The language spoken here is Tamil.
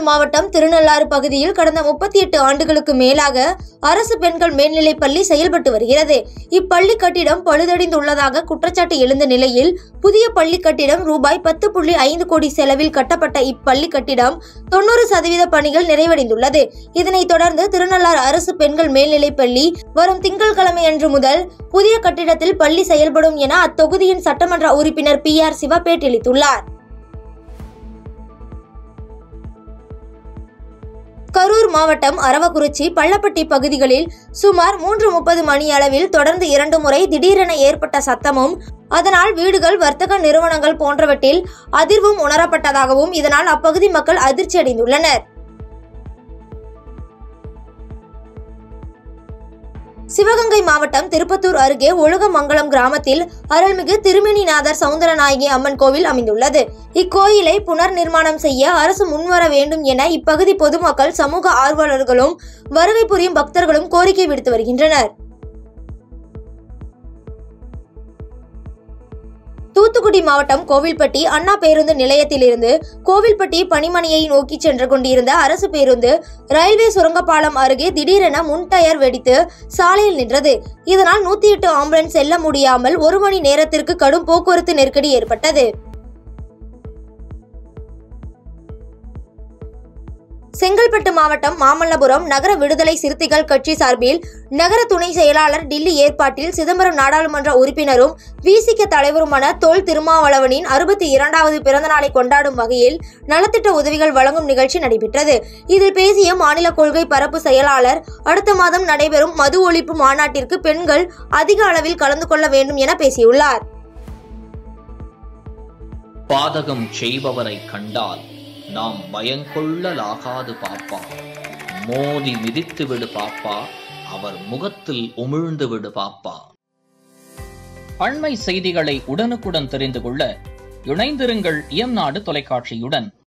திருவள்ளூர் மாவட்டம் திருநள்ளாறு பகுதியில் கடந்த முப்பத்தி எட்டு ஆண்டுகளுக்கு மேலாக அரசு பெண்கள் மேல்நிலைப் பள்ளி செயல்பட்டு வருகிறது இப்பள்ளி கட்டிடம் பழுதடைந்துள்ளதாக குற்றச்சாட்டு எழுந்த நிலையில் புதிய பள்ளி கட்டிடம் ரூபாய் பத்து புள்ளி ஐந்து கோடி செலவில் கட்டப்பட்ட இப்பள்ளி கட்டிடம் தொண்ணூறு சதவீத பணிகள் நிறைவடைந்துள்ளது இதனைத் தொடர்ந்து திருநள்ளாறு அரசு பெண்கள் மேல்நிலைப் பள்ளி வரும் திங்கட்கிழமை அன்று முதல் புதிய கட்டிடத்தில் பள்ளி செயல்படும் என அத்தொகுதியின் சட்டமன்ற உறுப்பினர் பி ஆர் சிவா பேட்டியளித்துள்ளார் கரூர் மாவட்டம் அரவக்குறிச்சி பள்ளப்பட்டி பகுதிகளில் சுமார் மூன்று முப்பது மணி அளவில் தொடர்ந்து இரண்டு முறை திடீரென ஏற்பட்ட சத்தமும் அதனால் வீடுகள் வர்த்தக நிறுவனங்கள் போன்றவற்றில் அதிர்வும் உணரப்பட்டதாகவும் இதனால் அப்பகுதி மக்கள் அதிர்ச்சி அடைந்துள்ளனர் சிவகங்கை மாவட்டம் திருப்பத்தூர் அருகே ஒழுகமங்கலம் கிராமத்தில் அருள்மிகு திருமணிநாதர் சவுந்தரநாயகி அம்மன் கோவில் அமைந்துள்ளது இக்கோயிலை புனர் நிர்மாணம் செய்ய அரசு முன்வர வேண்டும் என இப்பகுதி பொதுமக்கள் சமூக ஆர்வலர்களும் வருகை புரியும் பக்தர்களும் கோரிக்கை விடுத்து வருகின்றனர் தூத்துக்குடி மாவட்டம் கோவில்பட்டி அண்ணா பேருந்து நிலையத்திலிருந்து கோவில்பட்டி பணிமனையை நோக்கி சென்று கொண்டிருந்த அரசு பேருந்து ரயில்வே சுரங்கப்பாலம் அருகே திடீரென முன் டயர் வெடித்து சாலையில் நின்றது இதனால் நூத்தி எட்டு ஆம்புலன்ஸ் செல்ல முடியாமல் ஒரு மணி நேரத்திற்கு கடும் போக்குவரத்து நெருக்கடி ஏற்பட்டது செங்கல்பட்டு மாவட்டம் மாமல்லபுரம் நகர விடுதலை சிறுத்தைகள் கட்சி சார்பில் நகர துணை செயலாளர் டில்லி ஏற்பாட்டில் சிதம்பரம் நாடாளுமன்ற உறுப்பினரும் விசிக தலைவருமான தொல் திருமாவளவனின் அறுபத்தி இரண்டாவது பிறந்த நாளை கொண்டாடும் வகையில் நலத்திட்ட உதவிகள் வழங்கும் நிகழ்ச்சி நடைபெற்றது இதில் பேசிய மாநில கொள்கை பரப்பு செயலாளர் அடுத்த மாதம் நடைபெறும் மது ஒழிப்பு மாநாட்டிற்கு பெண்கள் அதிக அளவில் கலந்து கொள்ள வேண்டும் என பேசியுள்ளார் பாதகம் செய்பவரை கண்டால் நாம் பயங்கொள்ளலாகாது பாப்பா மோதி மிதித்து விடு பாப்பா அவர் முகத்தில் உமிழ்ந்து விடு பாப்பா அண்மை செய்திகளை உடனுக்குடன் தெரிந்து கொள்ள இணைந்திருங்கள் இயம்நாடு தொலைக்காட்சியுடன்